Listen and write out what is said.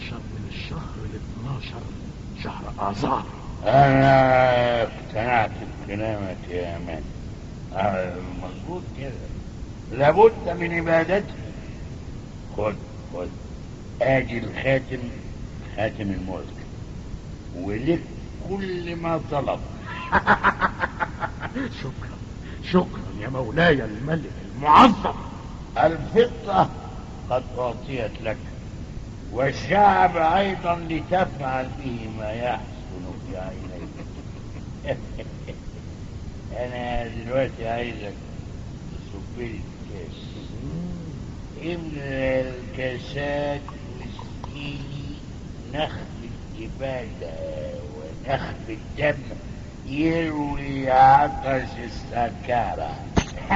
من الشهر ال 12 شهر آذار انا اقتنعت بكلامك يا امان آه، مظبوط كده لابد من عبادته خد خد ادي الخاتم خاتم الملك ولك كل ما طلب شكرا شكرا يا مولاي الملك المعظم الفضة قد أعطيت لك والشعب أيضا لتفعل به ما يحسن في عينيك أنا دلوقتي عايزك تصب لي الكاس املى الكاسات واسقيني نخل الجبال ونخل الدم يروي عطش السكارة